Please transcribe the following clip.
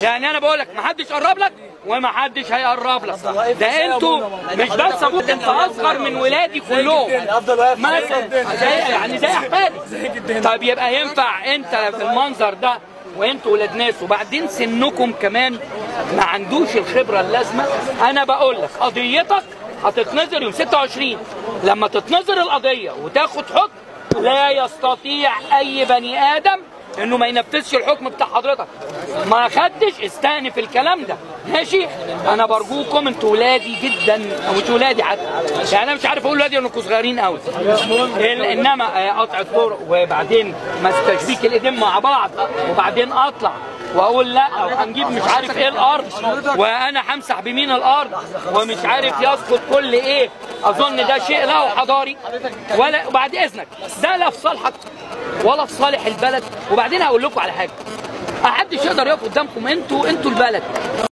يعني انا بقول لك ما حدش قرب لك وما حدش هيقرب لك ده انتوا مش بس ابوك انت اصغر من ولادي كلهم افضل واقف مثلا زي يعني زي احفادي طب يبقى ينفع انت في المنظر ده وانتوا ولاد ناس وبعدين سنكم كمان ما عندوش الخبره اللازمه انا بقول لك قضيتك هتتنظر يوم 26 لما تتنظر القضيه وتاخد حكم لا يستطيع اي بني ادم انه ما ينفذش الحكم بتاع حضرتك ما خدش استأنف الكلام ده ماشي انا برجوكم انتوا ولادي جدا او مش ولادي حتى يعني انا مش عارف اقول ولادي انكم صغيرين قوي ال- انما آه، قطع الطرق وبعدين ما تشبيك الايدين مع بعض وبعدين اطلع واقول لا وهنجيب مش عارف ايه الارض وانا همسح بمين الارض ومش عارف يسقط كل ايه اظن ده شيء له حضاري ولا وبعد اذنك ده لا في صالحك ولا في صالح البلد وبعدين هقول لكم على حاجه محدش يقدر يقف قدامكم انتوا انتوا البلد